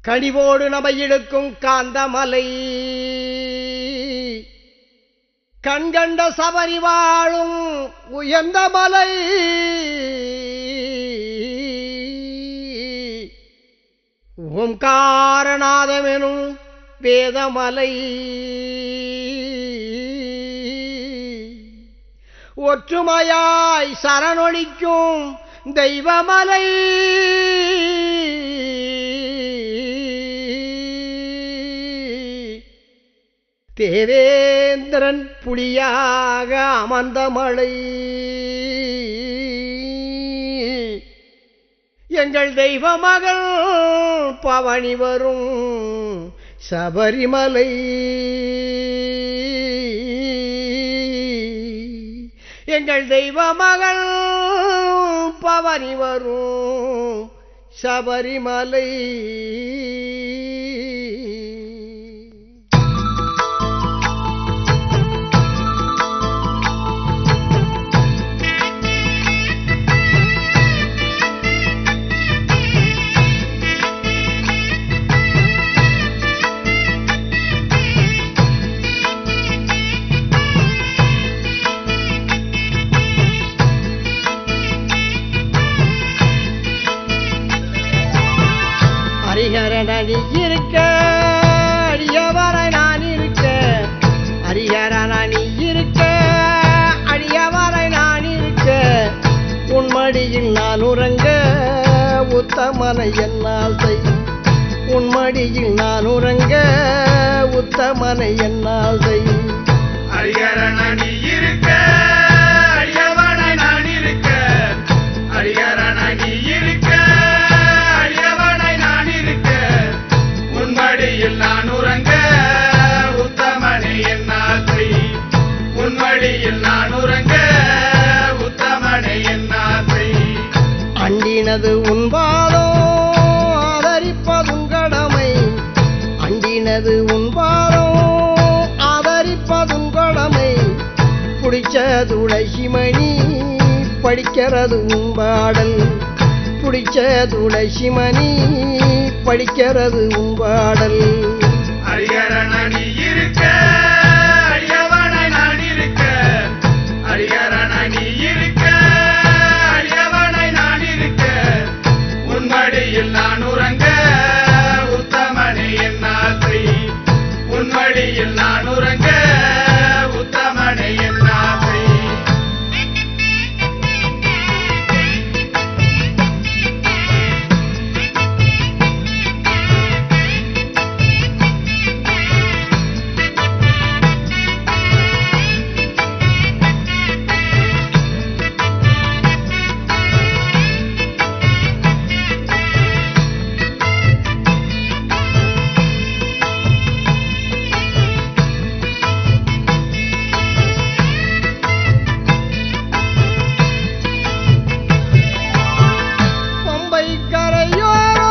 கனிவோடு நபை இழுக்கும் காந்தமலை கண்கண்ட சபரி வாழும் உயர்ந்த மலை ஓம்காரநாதமெனும் வேதமலை ஒற்றுமையாய் சரணொழிக்கும் தெய்வமலை தேவேந்திரன் புலியாக அமர்ந்த மலை எங்கள் தெய்வ மகள் பவனி வரும் சபரிமலை எங்கள் தெய்வ மகள் பவனி வரும் சபரிமலை ஹரிஹரனி இருக்க அடியவரை நான் இருக்க ஹரிஹரனி இருக்க அடியவரை நான் இருக்க உன்மடியில் நான் உறங்க உத்தமனை என்னால் செய் உன்மடியில் நான் உறங்க உத்தமனை என்னால் செய் அரியரணி இருக்க அரியவனை நான் இருக்க அரியரணி இருக்க அரியவனை நான் இருக்க உன்மடியில் நான் உறங்க உத்தமனை என்னால் செய் உன்மடியில் நான் உறங்க உத்தமனை என்னால் செய் அண்டினது உன்பாலோ ஆதரிப்பதும் கடமை அண்டினது உன்பாலோ ஆதரிப்பதும் கடமை பிடிச்ச துளசி மணி படிக்கிறது உன்பாடல் பிடிச்ச துளசி மணி படிக்கிறது உன்பாடல் அரியரணி இருக்க அரியவனை நான் இருக்க அரியரணி இருக்க அரியவனை நான் இருக்க உன்மடியில் நான் உறங்க உத்தமனை என்னால் செய் உன்மடியில் நான் உறங்க உத்தமனை என்னால் செய் பம்பை கரையோரோ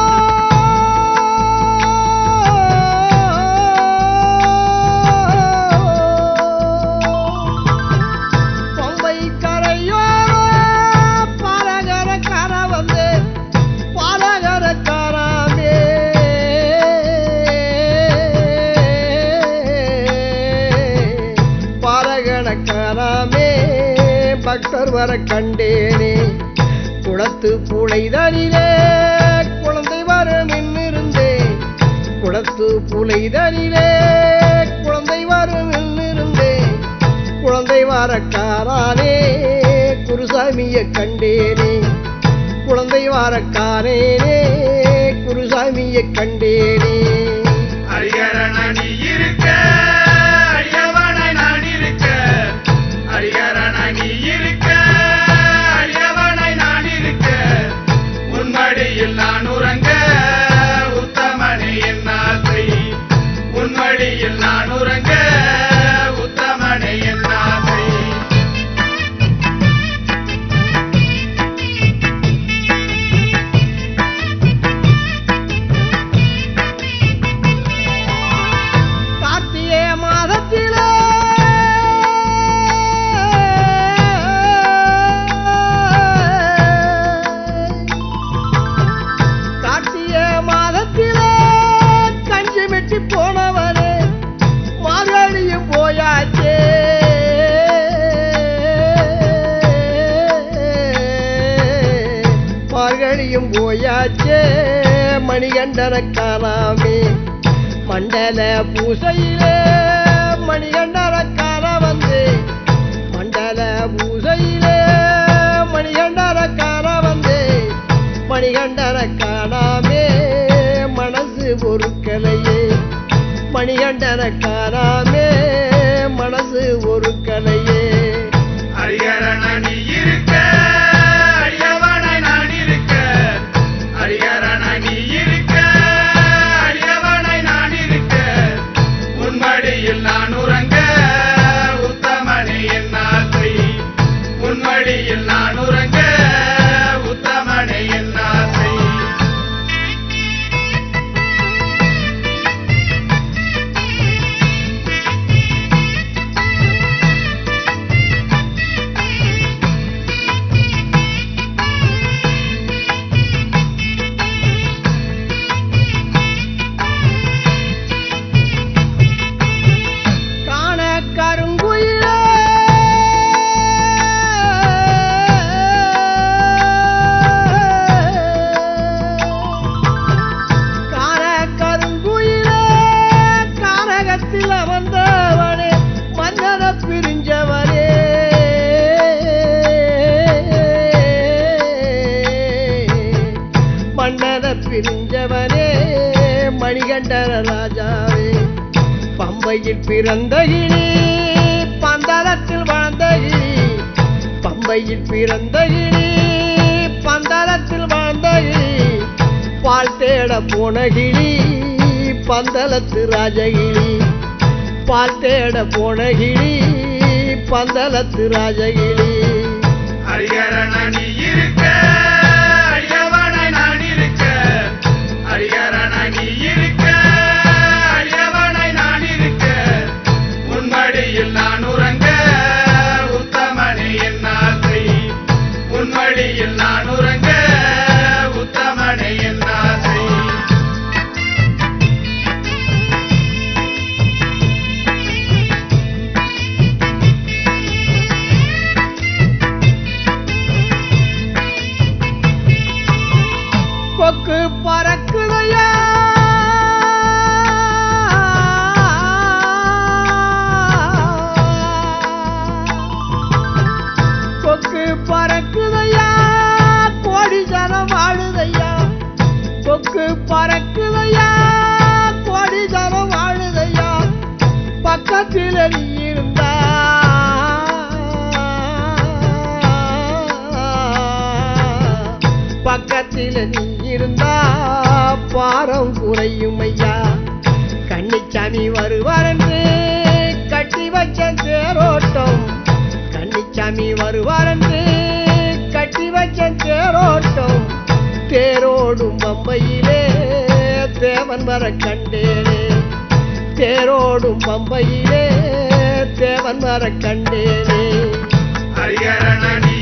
பம்பை கரையோரோ பாலகர கர வந்து பாலகர கராமே பாலகன கராமே பக்தர் வர கண்டேனே குளத்து புழைதனிலே குழந்தை வரும் இருந்தேன் குளத்து புழைதனிலே குழந்தை வரும் இருந்தேன் குழந்தை வாரக்காரானே குருசாமியை கண்டேனே குழந்தை வாரக்காரேனே குருசாமியை கண்டேனே அரியரணி இருக்க அரியவனை நான் இருக்க அரியரணி இருக்க அரியவனை நான் இருக்க உன்மடியில் நான் உறங்க உத்தமனை என்னால் செய் உன்மடியில் நான் உறங்க உத்தமனை என்னால் செய் மார்கழியும் போயாச்சே மணிகண்டன காலாமே மண்டல பூசையிலே மணிகண்டன கால வந்து மண்டல பூசையிலே மணிகண்டன கால வந்து மணிகண்டன காணாமே மனசு பொருட்களையே மணிகண்டன காணாமே மனசு பொருட்களையே ஹரிஹரன நீ இருக்க அடியவனை நான் இருக்க ஹரிஹரன நீ இருக்க அடியவனை நான் இருக்க உன்மடியில் நான் உறங்க உத்தமனே என் ஆசை உன்மடியில் நான் உறங்க உத்தமனே என் ஆசை காண கருங்குயிலே காண கருங்குயிலே காரகத்தில் அமர்ந்தவனே மன்னர பிரிஞ்சவனே மன்னர பிரிஞ்சவனே மணிகண்டன ராஜாவே பம்பையில் பிறந்த கிளி பந்தரத்தில் வாழ்ந்த கிளி பம்பையில் பிறந்த கிளி பந்தரத்தில் வாழ்ந்த கிளி பால் தேட போன கிளி பந்தலத்து ராஜகிளி பால் தேட போன கிளி பந்தலத்து ராஜகிளி ஹரிஹரன நீ இருக்க அடியவனை நான் இருக்க ஹரிஹரன நீ இருக்க அடியவனை நான் இருக்க உன்மடியில் நான் உறங்க உத்தமனே என் ஆசை உன்மடியில் நான் உறங்க உத்தமனே என் ஆசை கொக்கு பறக்குதையா கொக்கு பறக்குதையா கோடி ஜனம் வாழுதையா கொக்கு பறக்குதையா கோடி ஜனம் வாழுதையா பக்கத்தில் நீ இருந்தா பக்கத்தில் நீ இருந்தா பாரம் குறையும் ஐயா கன்னிச்சாமி வருவார் என்று கட்டி வச்ச தேரோட்டம் கன்னிச்சாமி வருவார் என்று கட்டி வச்ச தேரோட்டம் தேரோடும் பம்பையிலே தேவன் வர கண்டேனே தேரோடும் பம்பையிலே தேவன் வர கண்டேனே ஹரிஹரன நீ